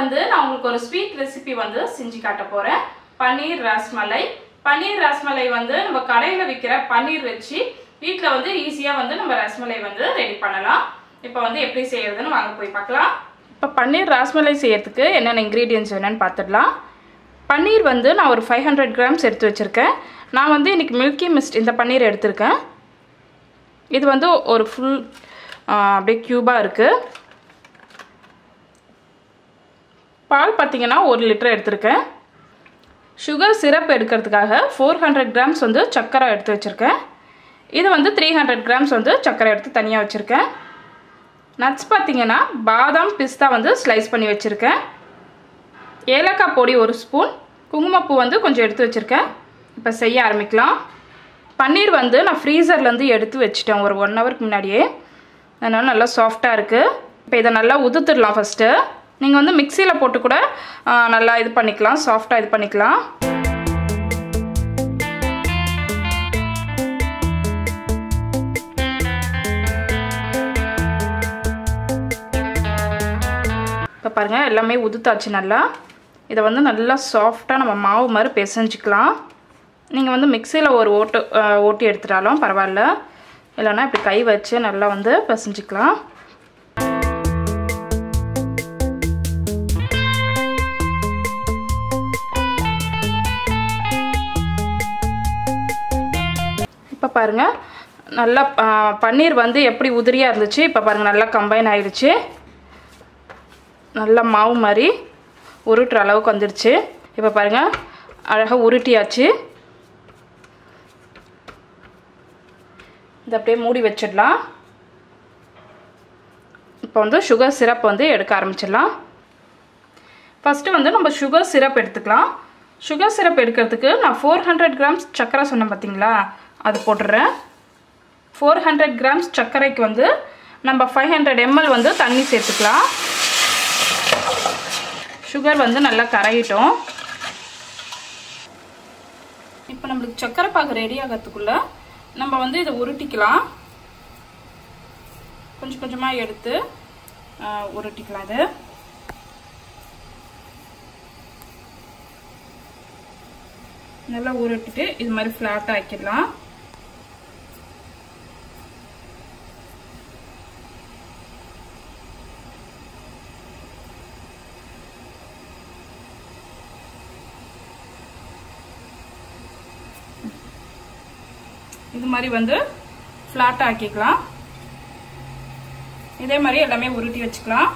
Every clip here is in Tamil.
வந்து நான் உங்களுக்கு ஒரு ஸ்வீட் ரெசிபி வந்து செஞ்சு காட்ட போகிறேன் பன்னீர் ரஸ்மலை பன்னீர் ரஸ்மலை வந்து நம்ம கடையில் விற்கிற பன்னீர் வச்சு வீட்டில் வந்து ஈஸியாக வந்து நம்ம ரஸ்மலை வந்து ரெடி பண்ணலாம் இப்போ வந்து எப்படி செய்யறதுன்னு வாங்க போய் பார்க்கலாம் இப்போ பன்னீர் ரஸ்மலை செய்யறதுக்கு என்னென்ன இன்க்ரீடியன்ஸ் வேணும்னு பார்த்துடலாம் பன்னீர் வந்து நான் ஒரு ஃபைவ் ஹண்ட்ரட் கிராம்ஸ் எடுத்து வச்சுருக்கேன் நான் வந்து இன்றைக்கி மில்கி மிஸ்ட் இந்த பன்னீர் எடுத்திருக்கேன் இது வந்து ஒரு ஃபுல் அப்படியே க்யூபாக இருக்குது பால் பார்த்தீங்கன்னா ஒரு லிட்டர் எடுத்திருக்கேன் சுகர் சிரப் எடுக்கிறதுக்காக ஃபோர் ஹண்ட்ரட் கிராம்ஸ் வந்து சர்க்கரை எடுத்து வச்சுருக்கேன் இது வந்து த்ரீ ஹண்ட்ரட் கிராம்ஸ் வந்து சர்க்கரை எடுத்து தனியாக வச்சுருக்கேன் நட்ஸ் பார்த்தீங்கன்னா பாதாம் பிஸ்தா வந்து ஸ்லைஸ் பண்ணி வச்சுருக்கேன் ஏலக்காய் பொடி ஒரு ஸ்பூன் குங்குமப்பூ வந்து கொஞ்சம் எடுத்து வச்சுருக்கேன் இப்போ செய்ய ஆரம்பிக்கலாம் பன்னீர் வந்து நான் ஃப்ரீசர்லேருந்து எடுத்து வச்சுட்டேன் ஒரு ஒன் ஹவருக்கு முன்னாடியே அதனால் நல்லா சாஃப்டாக இருக்குது இப்போ இதை நல்லா உதுத்துடலாம் ஃபஸ்ட்டு நீங்கள் வந்து மிக்சியில் போட்டு கூட நல்லா இது பண்ணிக்கலாம் சாஃப்டாக இது பண்ணிக்கலாம் இப்போ பாருங்கள் எல்லாமே உதுத்தாச்சு நல்லா இதை வந்து நல்லா சாஃப்டாக நம்ம மாவு மாதிரி பிசைஞ்சிக்கலாம் நீங்கள் வந்து மிக்சியில் ஒரு ஓட்டு ஓட்டி எடுத்துட்டாலும் பரவாயில்ல இல்லைன்னா இப்படி கை வச்சு நல்லா வந்து பிசைஞ்சிக்கலாம் இப்போ பாருங்கள் நல்லா பன்னீர் வந்து எப்படி உதிரியாக இருந்துச்சு இப்போ பாருங்கள் நல்லா கம்பைன் ஆகிடுச்சு நல்லா மாவு மாதிரி உருட்டுற அளவுக்கு வந்துடுச்சு இப்போ பாருங்கள் அழகாக உருட்டியாச்சு இதை அப்படியே மூடி வச்சிடலாம் இப்போ வந்து சுகர் சிரப் வந்து எடுக்க ஆரம்பிச்சிடலாம் ஃபஸ்ட்டு வந்து நம்ம சுகர் சிரப் எடுத்துக்கலாம் சுகர் சிரப் எடுக்கிறதுக்கு நான் ஃபோர் ஹண்ட்ரட் கிராம்ஸ் சர்க்கரை சொன்னேன் பார்த்தீங்களா அது போட்டுடுறேன் ஃபோர் ஹண்ட்ரட் கிராம்ஸ் சர்க்கரைக்கு வந்து நம்ம ஃபைவ் ஹண்ட்ரட் எம்எல் வந்து தண்ணி சேர்த்துக்கலாம் சுகர் வந்து நல்லா கரையிட்டோம் இப்போ நம்மளுக்கு சர்க்கரை பாகு ரெடி ஆகிறதுக்குள்ள நம்ம வந்து இதை உருட்டிக்கலாம் கொஞ்சம் கொஞ்சமாக எடுத்து உருட்டிக்கலாம் இது நல்லா உருட்டிட்டு இது மாதிரி ஃப்ளாட்டாக ஆக்கிடலாம் இது மாதிரி வந்து ஃப்ளாட்டாக ஆக்கிக்கலாம் இதே மாதிரி எல்லாமே உருட்டி வச்சுக்கலாம்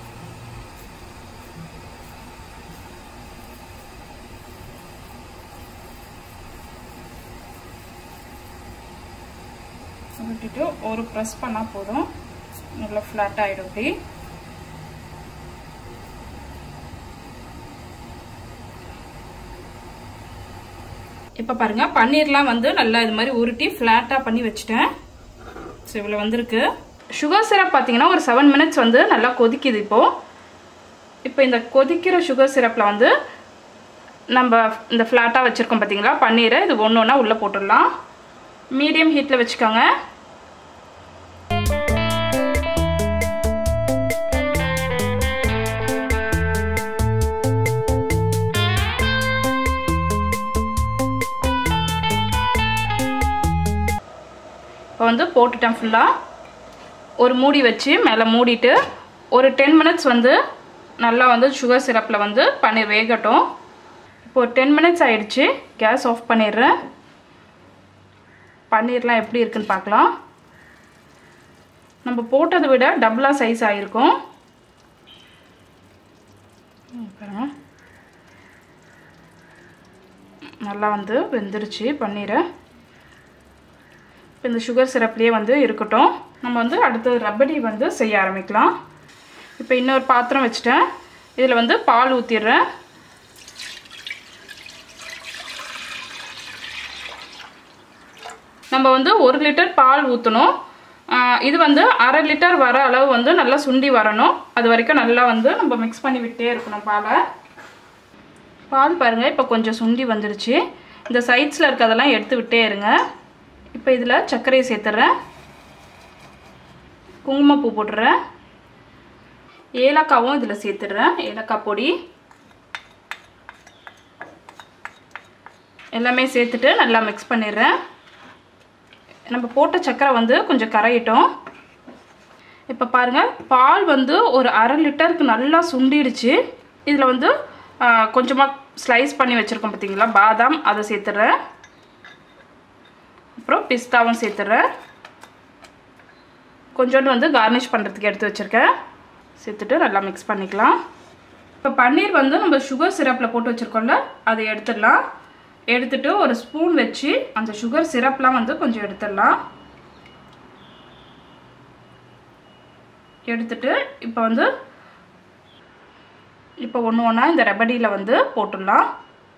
உருட்டிட்டு ஒரு ப்ரெஸ் பண்ணால் போதும் நல்லா ஃப்ளாட் ஆகிடும் இப்படி இப்போ பாருங்க பன்னீர்லாம் வந்து நல்லா இது மாதிரி உருட்டி ஃப்ளாட்டாக பண்ணி வச்சுட்டேன் ஸோ இவ்வளோ வந்திருக்கு சுகர் சிரப் பார்த்தீங்கன்னா ஒரு செவன் மினிட்ஸ் வந்து நல்லா கொதிக்குது இப்போது இப்போ இந்த கொதிக்கிற சுகர் சிரப்பில் வந்து நம்ம இந்த ஃப்ளாட்டாக வச்சுருக்கோம் பார்த்தீங்களா பன்னீரை இது ஒன்று ஒன்றா உள்ளே போட்டுடலாம் மீடியம் ஹீட்டில் வச்சுக்கோங்க இப்போ வந்து போட்டுட்டேன் ஃபுல்லாக ஒரு மூடி வச்சு மேலே மூடிட்டு ஒரு டென் மினிட்ஸ் வந்து நல்லா வந்து சுகர் சிரப்பில் வந்து பன்னீர் வேகட்டும் இப்போ ஒரு டென் மினிட்ஸ் ஆயிடுச்சு கேஸ் ஆஃப் பண்ணிடுறேன் பன்னீர்லாம் எப்படி இருக்குன்னு பார்க்கலாம் நம்ம போட்டதை விட டபுளாக சைஸ் ஆகிருக்கும் நல்லா வந்து வெந்துருச்சு பன்னீரை இப்போ இந்த சுகர் சிரப்லேயே வந்து இருக்கட்டும் நம்ம வந்து அடுத்து ரப்படி வந்து செய்ய ஆரம்பிக்கலாம் இப்போ இன்னொரு பாத்திரம் வச்சுட்டேன் இதில் வந்து பால் ஊற்றிடுறேன் நம்ம வந்து ஒரு லிட்டர் பால் ஊற்றணும் இது வந்து அரை லிட்டர் வர அளவு வந்து நல்லா சுண்டி வரணும் அது வரைக்கும் நல்லா வந்து நம்ம மிக்ஸ் பண்ணி விட்டே இருக்கணும் பாலை பால் பாருங்கள் இப்போ கொஞ்சம் சுண்டி வந்துடுச்சு இந்த சைட்ஸில் இருக்கிறதெல்லாம் எடுத்து விட்டே இருங்க இப்போ இதில் சர்க்கரையை சேர்த்துட்றேன் குங்குமப்பூ போட்டுறேன் ஏலக்காவும் இதில் சேர்த்துடுறேன் ஏலக்காய் பொடி எல்லாமே சேர்த்துட்டு நல்லா மிக்ஸ் பண்ணிடுறேன் நம்ம போட்ட சக்கரை வந்து கொஞ்சம் கரையிட்டோம் இப்போ பாருங்கள் பால் வந்து ஒரு அரை லிட்டருக்கு நல்லா சுண்டிடுச்சு இதில் வந்து கொஞ்சமாக ஸ்லைஸ் பண்ணி வச்சுருக்கோம் பார்த்தீங்களா பாதாம் அதை சேர்த்துட்றேன் அப்புறம் பிஸ்தாவும் சேர்த்துட்றேன் கொஞ்சோண்டு வந்து கார்னிஷ் பண்ணுறதுக்கு எடுத்து வச்சுருக்கேன் சேர்த்துட்டு நல்லா மிக்ஸ் பண்ணிக்கலாம் இப்போ பன்னீர் வந்து நம்ம சுகர் சிரப்பில் போட்டு வச்சுருக்கோம்ல அதை எடுத்துடலாம் எடுத்துட்டு ஒரு ஸ்பூன் வச்சு அந்த சுகர் சிரப்லாம் வந்து கொஞ்சம் எடுத்துடலாம் எடுத்துட்டு இப்போ வந்து இப்போ ஒன்று ஒன்றா இந்த ரெபடியில் வந்து போட்டுடலாம்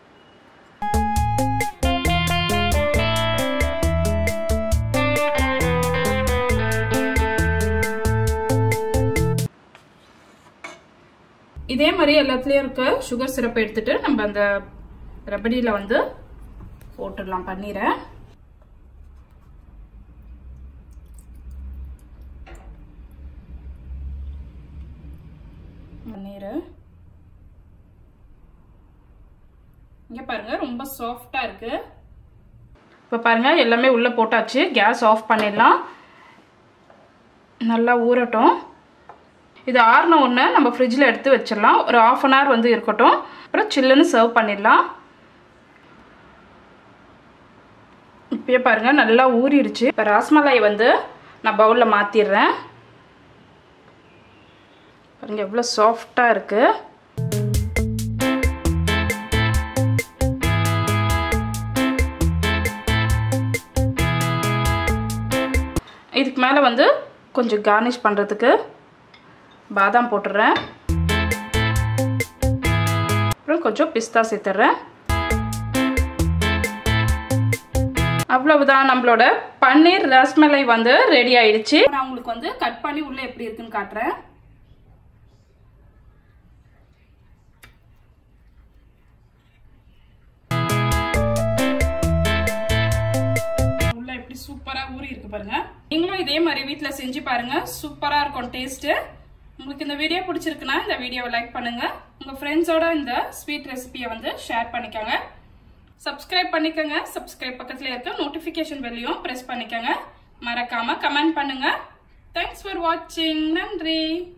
இதே மாதிரி எல்லாத்துலேயும் இருக்க சுகர் சிரப் எடுத்துட்டு நம்ம அந்த ரபடியில் வந்து போட்டுடலாம் பன்னீரை பன்னீர் இங்கே பாருங்க ரொம்ப சாஃப்டாக இருக்கு இப்போ பாருங்க எல்லாமே உள்ளே போட்டாச்சு கேஸ் ஆஃப் பண்ணிடலாம் நல்லா ஊறட்டும் இது ஆறின ஒன்று நம்ம ஃப்ரிட்ஜில் எடுத்து வச்சிடலாம் ஒரு ஆஃப் அன் ஹவர் வந்து இருக்கட்டும் அப்புறம் சில்லுன்னு சர்வ் பண்ணிடலாம் இப்பயே பாருங்கள் நல்லா ஊறிடுச்சு இப்போ ராஸ்மலாய் வந்து நான் பவுலில் மாற்றிடுறேன் பாருங்கள் எவ்வளோ சாஃப்டாக இருக்குது இதுக்கு மேலே வந்து கொஞ்சம் கார்னிஷ் பண்ணுறதுக்கு பாதாம் போட்டுடுறேன் அப்புறம் கொஞ்சம் பிஸ்தா சேர்த்துட்றேன் அவ்வளவுதான் நம்மளோட பன்னீர் ரஸ்மலை வந்து ரெடி ஆயிடுச்சு நான் உங்களுக்கு வந்து கட் பண்ணி உள்ள எப்படி இருக்குன்னு காட்டுறேன் உள்ள எப்படி சூப்பரா ஊறி இருக்கு பாருங்க நீங்களும் இதே மாதிரி வீட்ல செஞ்சு பாருங்க சூப்பரா இருக்கும் டேஸ்ட் உங்களுக்கு இந்த வீடியோ பிடிச்சிருக்குன்னா இந்த வீடியோவை லைக் பண்ணுங்க உங்க ஃப்ரெண்ட்ஸோட இந்த ஸ்வீட் ரெசிபியை வந்து ஷேர் பண்ணிக்கோங்க சப்ஸ்கிரைப் பண்ணிக்கோங்க சப்ஸ்கிரைப் பக்கத்துல இருக்க நோட்டிபிகேஷன் பெல்லையும் பிரஸ் பண்ணிக்கோங்க மறக்காம கமெண்ட் பண்ணுங்க தேங்க்ஸ் ஃபார் வாட்சிங் நன்றி